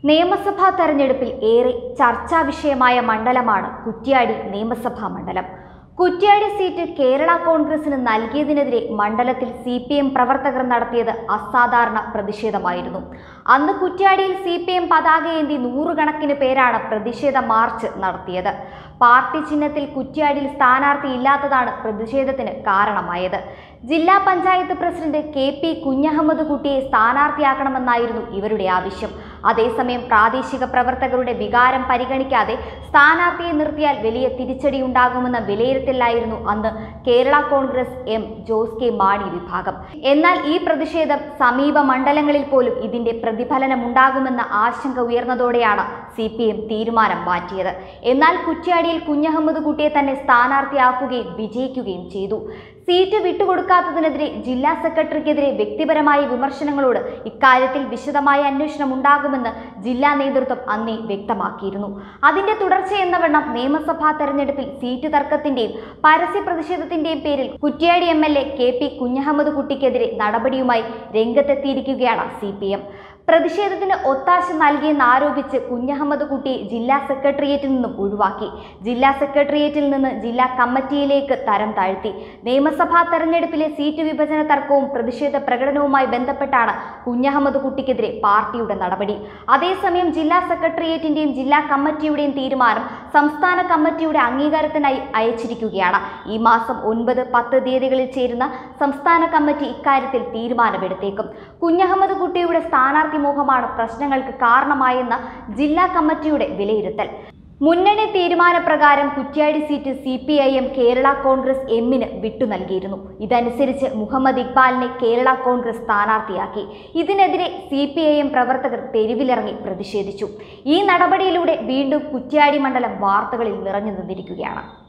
നിയമസഭാ തെരഞ്ഞെടുപ്പിൽ ഏറെ ചർച്ചാ വിഷയമായ മണ്ഡലമാണ് കുറ്റ്യാടി നിയമസഭാ മണ്ഡലം കുറ്റ്യാടി സീറ്റ് കേരള കോൺഗ്രസിന് നൽകിയതിനെതിരെ മണ്ഡലത്തിൽ സി പി എം പ്രവർത്തകർ നടത്തിയത് അസാധാരണ പ്രതിഷേധമായിരുന്നു അന്ന് കുറ്റ്യാടിയിൽ സി പി എം പതാകയേന്തി നൂറുകണക്കിന് പേരാണ് പ്രതിഷേധ മാർച്ച് നടത്തിയത് പാർട്ടി ചിഹ്നത്തിൽ കുറ്റ്യാടിയിൽ സ്ഥാനാർത്ഥി ഇല്ലാത്തതാണ് പ്രതിഷേധത്തിന് കാരണമായത് ജില്ലാ panchayat president K P Kunhammed കുട്ടിയെ സ്ഥാനാർത്ഥിയാക്കണമെന്നായിരുന്നു ഇവരുടെ ആവശ്യം അതേസമയം പ്രാദേശിക പ്രവർത്തകരുടെ വികാരം പരിഗണിക്കാതെ സ്ഥാനാർത്ഥിയെ നിർത്തിയാൽ വലിയ തിരിച്ചടിയുണ്ടാകുമെന്ന വിലയിരുത്തലായിരുന്നു അന്ന് Kerala Congress M Jose K Mani വിഭാഗം എന്നാൽ ഈ പ്രതിഷേധം സമീപ മണ്ഡലങ്ങളിൽ പോലും ഇതിന്റെ പ്രതിഫലനമുണ്ടാകുമെന്ന ആശങ്ക ഉയർന്നതോടെയാണ് സി പി എം തീരുമാനം മാറ്റിയത് എന്നാൽ കുറ്റ്യാടിയിൽ കുഞ്ഞഹമ്മദ് കുട്ടിയെ തന്നെ സ്ഥാനാർത്ഥിയാക്കുകയും വിജയിക്കുകയും ചെയ്തു സീറ്റ് വിട്ടുകൊടുക്കാത്തതിനെതിരെ ജില്ലാ സെക്രട്ടറിക്കെതിരെ വ്യക്തിപരമായ വിമർശനങ്ങളോട് ഇക്കാര്യത്തിൽ വിശദമായ അന്വേഷണം ഉണ്ടാകുമെന്ന് ജില്ലാ നേതൃത്വം അന്നേ വ്യക്തമാക്കിയിരുന്നു അതിന്റെ തുടർച്ചയെന്നവണ്ണം നിയമസഭാ തെരഞ്ഞെടുപ്പിൽ സീറ്റ് തർക്കത്തിന്റെയും പരസ്യ പ്രതിഷേധത്തിന്റെയും പേരിൽ Kuttiadi M L A K P Kunhammed കുട്ടിക്കെതിരെ നടപടിയുമായി രംഗത്തെത്തിയിരിക്കുകയാണ് സി പി എം പ്രതിഷേധത്തിന് ഒത്താശ നൽകിയെന്നാരോപിച്ച് കുഞ്ഞഹമ്മദ് കുട്ടിയെ ജില്ലാ സെക്രട്ടേറിയറ്റിൽ നിന്നും ഒഴിവാക്കി ജില്ലാ സെക്രട്ടേറിയറ്റിൽ നിന്ന് ജില്ലാ കമ്മിറ്റിയിലേക്ക് തരം താഴ്ത്തി നിയമസഭാ തെരഞ്ഞെടുപ്പിലെ സീറ്റ് വിഭജന തർക്കവും പ്രതിഷേധ പ്രകടനവുമായി ബന്ധപ്പെട്ടാണ് കുഞ്ഞഹമ്മദ് കുട്ടിക്കെതിരെ പാർട്ടിയുടെ നടപടി അതേസമയം ജില്ലാ സെക്രട്ടേറിയറ്റിന്റെയും ജില്ലാ കമ്മിറ്റിയുടെയും തീരുമാനം സംസ്ഥാന കമ്മിറ്റിയുടെ അംഗീകാരത്തിനായി അയച്ചിരിക്കുകയാണ് ഈ മാസം ഒൻപത് പത്ത് തീയതികളിൽ ചേരുന്ന സംസ്ഥാന കമ്മിറ്റി ഇക്കാര്യത്തിൽ തീരുമാനമെടുത്തേക്കും കുഞ്ഞഹമ്മദ് കുട്ടിയുടെ സ്ഥാനാർത്ഥി മോഹമാണ് പ്രശ്നങ്ങൾക്ക് കാരണമായെന്ന ജില്ലാ കമ്മിറ്റിയുടെ വിലയിരുത്തൽ മുന്നണി തീരുമാനപ്രകാരം Kuttiadi seat C P I M Kerala Congress എമ്മിന് വിട്ടു നൽകിയിരുന്നു ഇതനുസരിച്ച് മുഹമ്മദ് ഇക്ബാലിനെ കേരള കോൺഗ്രസ് സ്ഥാനാർത്ഥിയാക്കി ഇതിനെതിരെ സി പി ഐ എം പ്രവർത്തകർ തെരുവിലിറങ്ങി പ്രതിഷേധിച്ചു ഈ നടപടിയിലൂടെ വീണ്ടും കുറ്റ്യാടി മണ്ഡലം വാർത്തകളിൽ നിറഞ്ഞു നിന്നിരിക്കുകയാണ്